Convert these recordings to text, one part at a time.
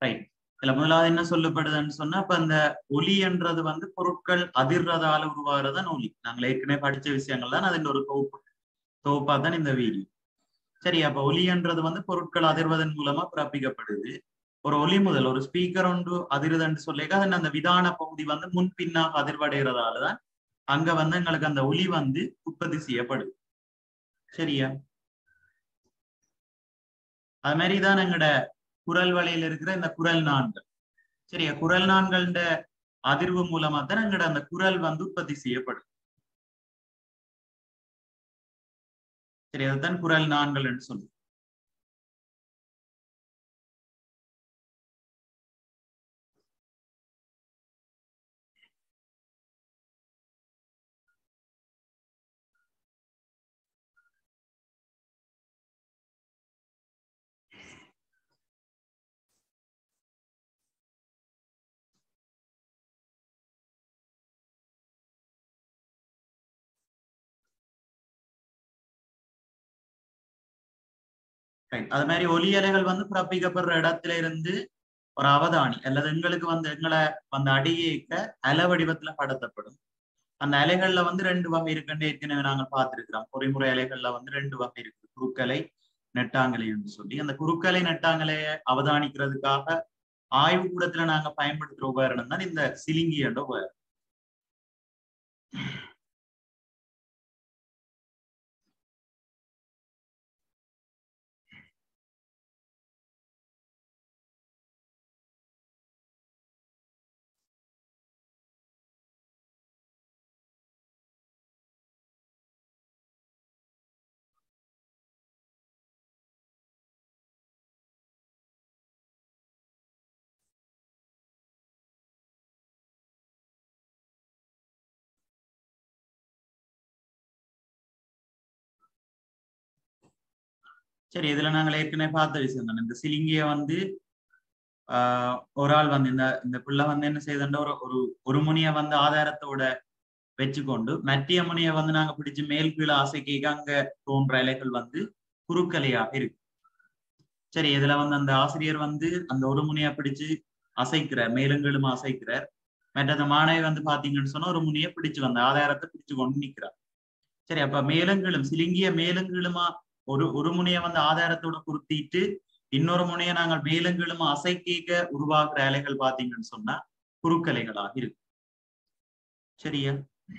right இதுல முதலாவது என்ன சொல்லப்படுதுன்னு சொன்னா அப்ப அந்த ஒலி என்றது வந்து பொருட்கள் அதிர்றதால உருவாகிறதான் ஒலி நாங்கள் ஏற்கனவே படிச்ச விஷயங்கள் தான் அதன் ஒரு தொகுப்பு தொகுப்பா தான் இந்த வீடியோ சரி அப்ப ஒலி என்றது வந்து பொருட்கள் அதிர்வதன் மூலமா பிறப்பிக்கப்படுது ஒரு ஒலி முதல் ஒரு ஸ்பீக்கர் ஒன்று அதிருதுன்னு சொல்லிக்க அதன் அந்த விதான பகுதி வந்து முன் பின்னாக அதிர்வடைகிறதால தான் அங்க வந்து எங்களுக்கு அந்த ஒலி வந்து உற்பத்தி செய்யப்படுது சரியா அது மாதிரி தான் எங்களோட குரல் வலையில இருக்கிற இந்த குரல் நான்கள் சரியா குரல் நான்கள அதிர்வு மூலமா தான் எங்களோட அந்த குரல் வந்து உற்பத்தி செய்யப்படும் சரி அதுதான் குரல் நான்கள் என்று சொல்லுவோம் அது மாதிரி ஒலி அலைகள் வந்து பிறப்பிக்கப்படுற இடத்துல இருந்து ஒரு அவதானி அல்லது எங்களுக்கு வந்து எங்களை வந்து அடியேக்க அலை வடிவத்துல கடத்தப்படும் அந்த அலைகள்ல வந்து ரெண்டு வகை இருக்குன்னு ஏற்கனவே நாங்கள் பார்த்திருக்கிறோம் பொறிமுறை அலைகள்ல வந்து ரெண்டு வகை இருக்கு குறுக்கலை நெட்டாங்கலை என்று சொல்லி அந்த குறுக்கலை நெட்டாங்கலைய அவதானிக்கிறதுக்காக ஆய்வு கூடத்துல நாங்க பயன்படுத்துற உபகரணம் தான் இந்த சிலிங்கி என்ற உபகரணம் சரி இதுல நாங்கள் ஏற்கனவே பார்த்த விஷயம் தானே இந்த சிலிங்கிய வந்து ஆஹ் ஒரு ஆள் வந்து இந்த இந்த பிள்ளை வந்து என்ன செய்யுதுன்ற ஒரு ஒரு ஒரு முனிய வந்து ஆதாரத்தோட வச்சுக்கொண்டு மத்திய முனிய வந்து நாங்க பிடிச்சு மேல் கீழே அசைக்க அங்க தோன்ற இலைகள் வந்து குறுக்கலையாக இருக்கு சரி இதுல வந்து அந்த ஆசிரியர் வந்து அந்த ஒரு முனிய பிடிச்சு அசைக்கிறார் மேலுங்களும் அசைக்கிறார் மற்ற அந்த மாணவி வந்து பாத்தீங்கன்னு சொன்னா ஒரு முனிய பிடிச்சு வந்த ஆதாரத்தை பிடிச்சு கொண்டு நிக்கிறார் சரி அப்ப மேலங்களும் சிலிங்கிய மேலங்களுமா ஒரு ஒரு முனைய வந்து ஆதாரத்தோட பொருத்திட்டு இன்னொரு முனைய நாங்கள் மேலங்களும் அசைக்கேக்க உருவாக்குற அலைகள் பாத்தீங்கன்னு சொன்னா குறுக்கலைகளாக இருக்கு சரியா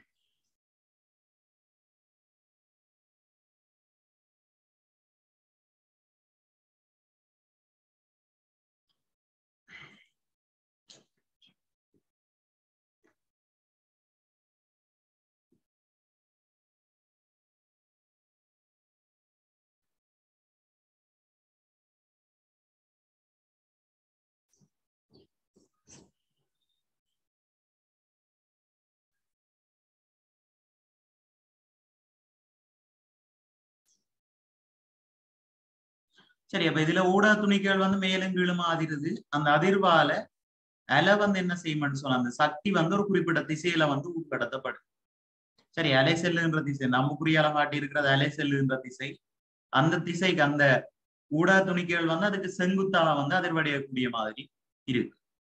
சரி அப்ப இதுல ஊடக துணிக்கைகள் வந்து மேலும் கீழும் ஆதிருது அந்த அதிர்வால அலை வந்து என்ன செய்யும்னு சொன்ன அந்த சக்தி வந்து ஒரு குறிப்பிட்ட திசையில வந்து உட்கடத்தப்படும் சரி அலை செல்லுகின்ற திசை நம்ம குறியால காட்டி இருக்கிறது அலை செல்லுகின்ற திசை அந்த திசைக்கு அந்த ஊடக துணிக்கைகள் வந்து அதுக்கு செங்குத்தால வந்து அதிர்வடையக்கூடிய மாதிரி இருக்கு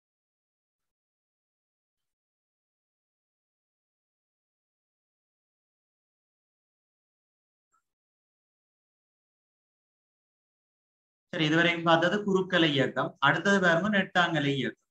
சரி இதுவரைக்கும் பார்த்தது குறுக்கலை இயக்கம் அடுத்தது பாருங்க நெட்டாங்கலை இயக்கம்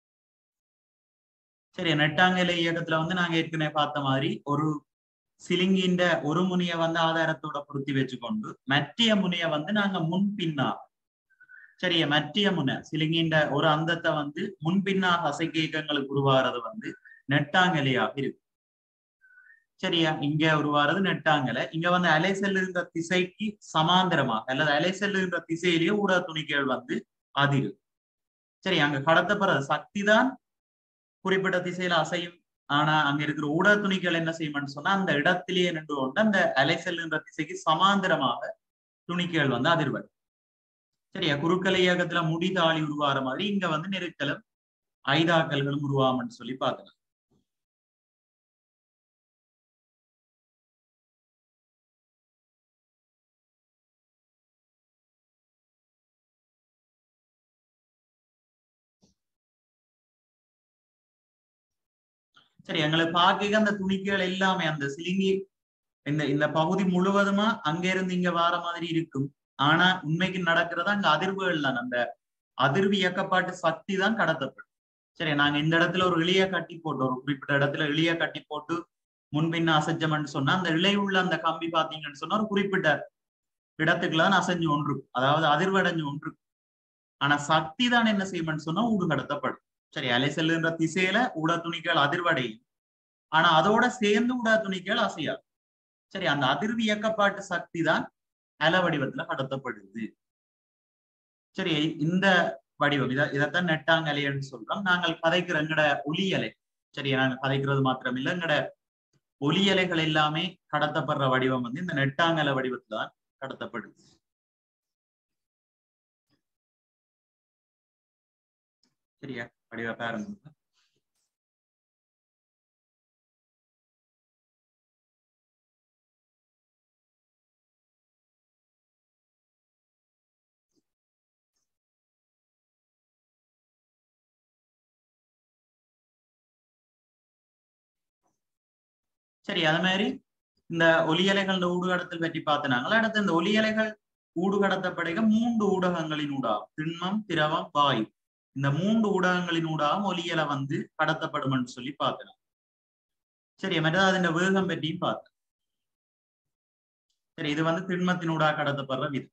சரி நெட்டாங்கலை இயக்கத்துல வந்து நாங்க ஏற்கனவே பார்த்த மாதிரி ஒரு சிலிங்கின்ற ஒரு முனைய வந்து ஆதாரத்தோட பொருத்தி வச்சுக்கொண்டு மற்றிய முனைய வந்து நாங்க முன்பின்னா சரியா மற்றிய முனை சிலிங்கின்ற ஒரு அந்தத்தை வந்து முன்பின்னாக அசைக்க இயக்கங்களுக்கு உருவாகிறது வந்து நெட்டாங்கலையாக இருக்கு சரியா இங்க உருவாறது நெட்டாங்கலை இங்க வந்து அலை செல்லுகின்ற திசைக்கு சமாந்தரமாக அல்லது அலை செல்லுகின்ற திசையிலேயே ஊடக துணிக்கைகள் வந்து அதிரு சரி அங்க கடத்தப்படுற சக்தி தான் குறிப்பிட்ட திசையில அசையும் ஆனா அங்க இருக்கிற ஊடக துணிகள் என்ன செய்யும்னு சொன்னா அந்த இடத்திலேயே நின்று கொண்டு அந்த அலை செல்லுகின்ற திசைக்கு சமாந்தரமாக துணிக்கைகள் வந்து அதிர்வடும் சரியா குறுக்கலை இயக்கத்துல முடிதாளி உருவாகிற மாதிரி இங்க வந்து நெருக்கலும் ஐதாக்கல்களும் உருவாமன்னு சொல்லி பார்க்கலாம் சரி எங்களுக்கு பார்க்க அந்த துணிக்கைகள் எல்லாமே அந்த சிலிங்கி இந்த இந்த பகுதி முழுவதுமா அங்க இருந்து இங்க வார மாதிரி இருக்கும் ஆனா உண்மைக்கு நடக்கிறதா அங்க அதிர்வுகள் தான் அந்த அதிர்வு இயக்கப்பாட்டு சக்தி தான் கடத்தப்படும் சரி நாங்க இந்த இடத்துல ஒரு இளைய கட்டி போட்டு ஒரு குறிப்பிட்ட இடத்துல இளைய கட்டி போட்டு முன்பின்ன அசைச்சோம்னு சொன்னா அந்த இலை உள்ள அந்த கம்பி பாத்தீங்கன்னு சொன்னா ஒரு குறிப்பிட்ட இடத்துக்குள்ள தான் அசைஞ்சு ஒன்று அதாவது அதிர்வடைஞ்சு ஒன்று ஆனா சக்தி தான் என்ன செய்யும்னு சொன்னா ஊடு கடத்தப்படும் சரி அலை செல்லுன்ற திசையில ஊட துணிகள் அதிர்வடையும் ஆனா அதோட சேர்ந்து ஊட துணிகள் அசையாது சரி அந்த அதிர்வு இயக்கப்பாட்டு சக்தி தான் அலை வடிவத்துல கடத்தப்படுது சரி இந்த வடிவம் இத இதைத்தான் நெட்டாங்கலைன்னு சொல்றோம் நாங்கள் கதைக்கிற எங்கட ஒலி அலை சரி நாங்க கதைக்கிறது மாத்திரம் இல்ல எங்கட ஒலி அலைகள் எல்லாமே கடத்தப்படுற வடிவம் வந்து இந்த நெட்டாங்கலை வடிவத்துல தான் கடத்தப்படுது சரியா வடிவ பாருங்க சரி அது மாதிரி இந்த ஒலியலைகள் இந்த ஊடுகடத்தல் பற்றி பார்த்தனாங்களா அடுத்து இந்த ஒலியலைகள் ஊடுகடத்தப்படுக மூன்று ஊடகங்களின் ஊடாகும் திண்மம் திரவம் வாயு இந்த மூன்று ஊடகங்களின் ஊடாகவும் ஒலியலை வந்து கடத்தப்படும் சொல்லி பார்த்தலாம் சரி மற்றது அதன் வேகம் பற்றியும் பார்த்தேன் சரி இது வந்து திண்மத்தினூடாக கடத்தப்படுற விதம்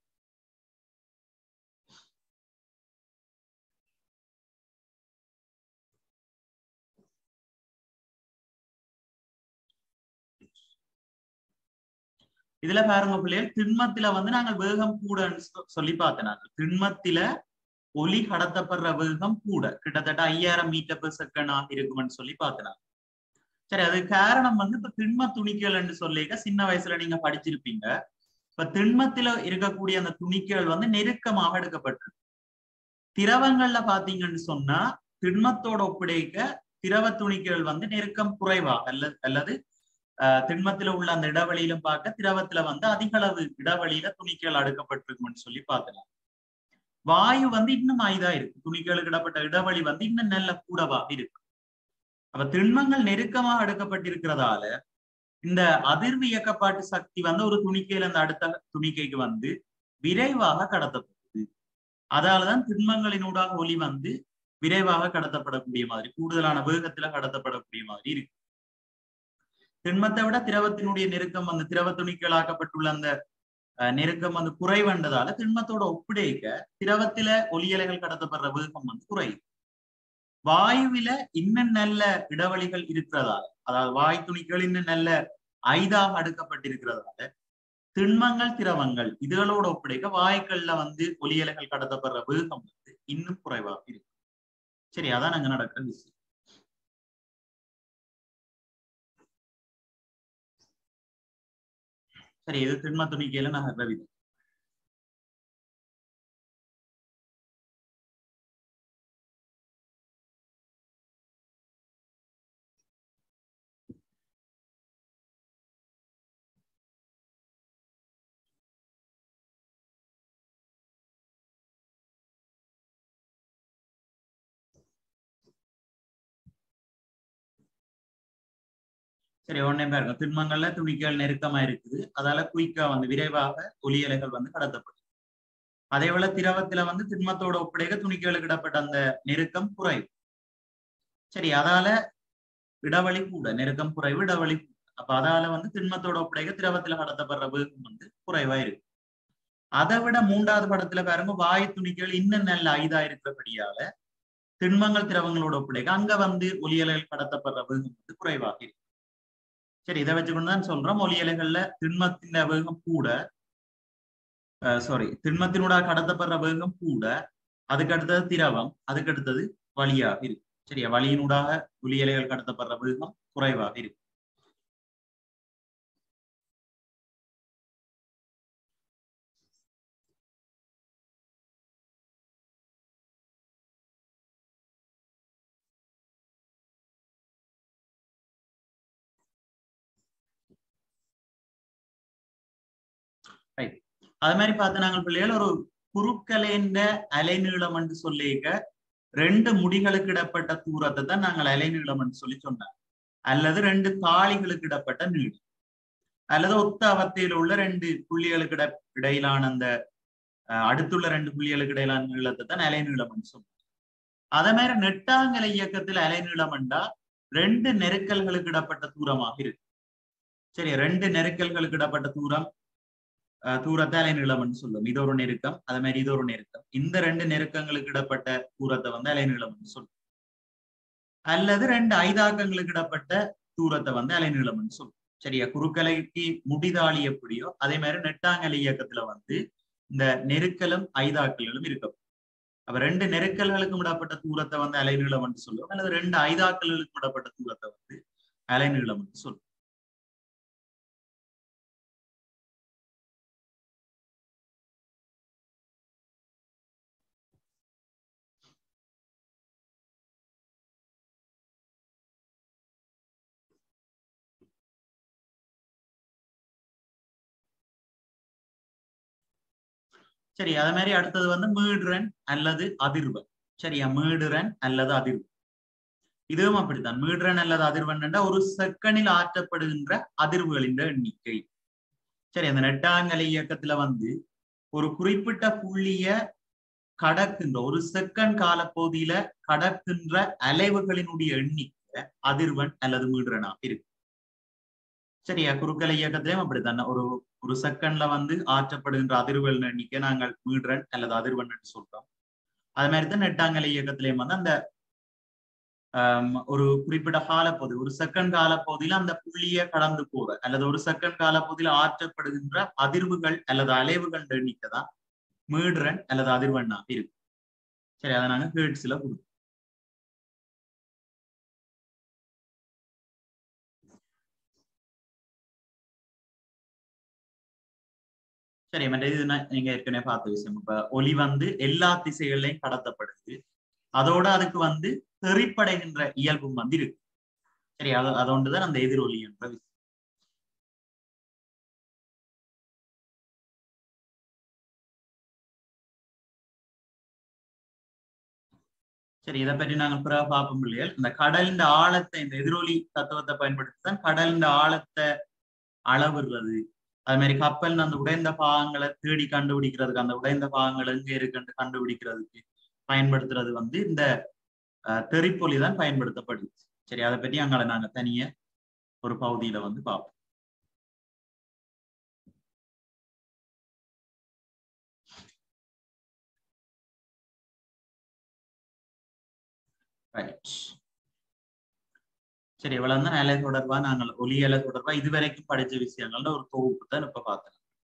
இதுல பாருங்க பிள்ளைகள் திண்மத்தில வந்து நாங்கள் வேகம் கூடன்னு சொல்லி பார்த்தனாங்க திண்மத்தில ஒலி கடத்தப்படுற வேகம் கூட கிட்டத்தட்ட ஐயாயிரம் மீட்டர் பெர் செகண்ட் ஆக இருக்கும்னு சொல்லி பார்த்தனாங்க சரி அது காரணம் வந்து இப்ப திண்ம துணிக்கல்னு சொல்லிக்க சின்ன வயசுல நீங்க படிச்சிருப்பீங்க இப்ப திண்மத்தில இருக்கக்கூடிய அந்த துணிக்கைகள் வந்து நெருக்கமாக எடுக்கப்பட்டிருக்கு திரவங்கள்ல பாத்தீங்கன்னு சொன்னா திண்மத்தோட ஒப்படைக்க திரவ துணிக்கைகள் வந்து நெருக்கம் குறைவாக அல்லது அல்லது திண்மத்துல உள்ள அந்த இடைவெளியிலும் பார்க்க திரவத்துல வந்து அதிக அளவு இடைவெளியில துணிக்கைகள் அடுக்கப்பட்டிருக்கும்னு சொல்லி பார்த்தலாம் வாயு வந்து இன்னும் ஆயுதா இருக்கு துணிகளுக்கு இடப்பட்ட இடைவெளி வந்து இன்னும் நல்ல கூடவாக இருக்கு அப்ப திண்மங்கள் நெருக்கமாக அடுக்கப்பட்டிருக்கிறதால இந்த அதிர்வு இயக்கப்பாட்டு சக்தி வந்து ஒரு துணிக்கையில அந்த அடுத்த துணிக்கைக்கு வந்து விரைவாக கடத்தப்படுது அதாலதான் திண்மங்களினூடாக ஒளி வந்து விரைவாக கடத்தப்படக்கூடிய மாதிரி கூடுதலான வேகத்துல கடத்தப்படக்கூடிய மாதிரி இருக்கு திண்மத்தை விட திரவத்தினுடைய நெருக்கம் வந்து திரவ துணிக்கலாக்கப்பட்டுள்ள அந்த நெருக்கம் வந்து குறைவண்டதால திண்மத்தோட ஒப்பிடைக்க திரவத்தில ஒலியலைகள் கடத்தப்படுற வேகம் வந்து குறையும் வாயுவில இன்னும் நல்ல இடைவெளிகள் இருக்கிறதால அதாவது வாய் துணிகள் இன்னும் நல்ல ஐதாக அடுக்கப்பட்டிருக்கிறதால திண்மங்கள் திரவங்கள் இதுகளோட ஒப்பிடைக்க வாயுக்கள்ல வந்து ஒலியலைகள் கடத்தப்படுற வேகம் வந்து இன்னும் குறைவாக இருக்கு சரி அதான் அங்க நடக்கிற விஷயம் சரி இது திண்ம துணிக்கையில நகர்ற விதம் சரி உடனே பாருங்க திண்மங்கள்ல துணிக்கைகள் நெருக்கமா இருக்குது அதால குயிக்கா வந்து விரைவாக ஒலியலைகள் வந்து கடத்தப்படுது அதே போல திரவத்துல வந்து திண்மத்தோட ஒப்படைக்க துணிக்கைகளுக்கு இடப்பட்ட அந்த நெருக்கம் குறைவு சரி அதால இடைவெளி கூட நெருக்கம் குறைவு இடைவெளி அப்ப அதால வந்து திண்மத்தோட ஒப்படைக்க திரவத்துல கடத்தப்படுற வேகம் வந்து குறைவா இருக்கு அதை விட மூன்றாவது படத்துல பாருங்க வாயு துணிக்கைகள் இன்னும் நல்ல ஐதா இருக்கிறபடியால திண்மங்கள் திரவங்களோட ஒப்படைக்க அங்க வந்து ஒலியலைகள் கடத்தப்படுற வேகம் வந்து குறைவாக இருக்கு சரி இதை வச்சுக்கொண்டு தான் சொல்றோம் ஒலியலைகள்ல திண்மத்தின் வேகம் கூட சாரி திண்மத்தினூடாக கடத்தப்படுற வேகம் கூட அதுக்கு அடுத்தது திரவம் அதுக்கு அடுத்தது வழியாக இருக்கு சரியா வழியினூடாக ஒலியலைகள் கடத்தப்படுற வேகம் குறைவாக இருக்கு அது மாதிரி பார்த்து நாங்கள் பிள்ளைகள் ஒரு குறுக்கலைன்ற அலைநீளம் என்று சொல்லிக்க ரெண்டு முடிகளுக்கு இடப்பட்ட தூரத்தை தான் நாங்கள் அலைநீளம் என்று சொல்லி சொன்னாங்க அல்லது ரெண்டு தாளிகளுக்கு இடப்பட்ட நீளம் அல்லது ஒத்த அவத்தையில் உள்ள ரெண்டு புள்ளிகளுக்கு இட இடையிலான அந்த அடுத்துள்ள ரெண்டு புள்ளிகளுக்கு இடையிலான நீளத்தை தான் அலைநீளம் சொல்லுவோம் அதே மாதிரி நெட்டாங்கலை இயக்கத்தில் அலைநீளம் என்றா ரெண்டு நெருக்கல்களுக்கு இடப்பட்ட தூரமாக இருக்கு சரி ரெண்டு நெருக்கல்களுக்கு இடப்பட்ட தூரம் தூரத்தை அலைநீளம்னு சொல்லும் இது ஒரு நெருக்கம் அதே மாதிரி இது ஒரு நெருக்கம் இந்த ரெண்டு நெருக்கங்களுக்கு இடப்பட்ட தூரத்தை வந்து அலைநீளம்னு சொல்லும் அல்லது ரெண்டு ஐதாக்கங்களுக்கு இடப்பட்ட தூரத்தை வந்து அலைநீளம்னு சொல்லும் சரியா குறுக்கலைக்கு முடிதாளி எப்படியோ அதே மாதிரி நெட்டாங்கலை இயக்கத்துல வந்து இந்த நெருக்கலும் ஐதாக்கல்களும் இருக்கும் அப்ப ரெண்டு நெருக்கல்களுக்கும் இடப்பட்ட தூரத்தை வந்து அலைநீளம் என்று சொல்லுவோம் அல்லது ரெண்டு ஐதாக்கல்களுக்கும் இடப்பட்ட தூரத்தை வந்து அலைநீளம் என்று சொல்லுவோம் சரி அதே மாதிரி அடுத்தது வந்து மீடுரன் அல்லது அதிர்வன் சரியா மீடுரன் அல்லது அதிர்வன் இதுவும் அப்படித்தான் மீடுரன் அல்லது அதிர்வன் என்ற ஒரு செகண்டில் ஆற்றப்படுகின்ற அதிர்வுகளின் எண்ணிக்கை சரி அந்த நெட்டாங்கலை இயக்கத்துல வந்து ஒரு குறிப்பிட்ட புள்ளிய கடக்கின்ற ஒரு செகண்ட் காலப்பகுதியில கடக்கின்ற அலைவுகளினுடைய எண்ணிக்கை அதிர்வன் அல்லது மீடுரனாக இருக்கு சரியா குறுக்கலை இயக்கத்திலையும் அப்படித்தானே ஒரு ஒரு செகண்ட்ல வந்து ஆற்றப்படுகின்ற அதிர்வெண் எண்ணிக்கை நாங்கள் மீடுறன் அல்லது அதிர்வெண் என்று சொல்றோம் அது மாதிரி தான் நெட்டாங்கலை இயக்கத்திலையும் வந்து அந்த ஒரு குறிப்பிட்ட காலப்பகுதி ஒரு செகண்ட் காலப்பகுதியில அந்த புள்ளிய கடந்து போற அல்லது ஒரு செகண்ட் காலப்பகுதியில ஆற்றப்படுகின்ற அதிர்வுகள் அல்லது அலைவுகள் எண்ணிக்கை தான் மீடுறன் அல்லது அதிர்வெண்ணாக இருக்கு சரி அதை நாங்க ஹேர்ட்ஸ்ல கொடுப்போம் சரி மற்ற இது நீங்க ஏற்கனவே பார்த்த விஷயம் இப்ப ஒலி வந்து எல்லா திசைகள்லையும் கடத்தப்படுது அதோட அதுக்கு வந்து தெறிப்படைகின்ற இயல்பும் வந்து இருக்கு சரி அது அதோண்டுதான் அந்த எதிரொலி என்ற விஷயம் சரி இதை பற்றி நாங்கள் பிறகு பார்ப்போம் இல்லையா இந்த கடலின் ஆழத்தை இந்த எதிரொலி தத்துவத்தை பயன்படுத்தி தான் கடலின் ஆழத்தை அளவிடுறது அது மாதிரி கப்பல் அந்த உடைந்த பாகங்களை தேடி கண்டுபிடிக்கிறதுக்கு அந்த உடைந்த பாகங்கள் எங்க இருக்குன்னு கண்டுபிடிக்கிறதுக்கு பயன்படுத்துறது வந்து இந்த தெறிப்பொலி தான் பயன்படுத்தப்படுது சரி அதை பற்றி அங்கே நாங்க தனிய ஒரு பகுதியில வந்து பார்ப்போம் ரைட் சரி இவ்வளவு தான் அலை தொடர்பா நாங்கள் ஒலி அலை தொடர்பா இதுவரைக்கும் படிச்ச விஷயங்கள்ல ஒரு தொகுப்பு தான் இப்ப பார்த்தோம்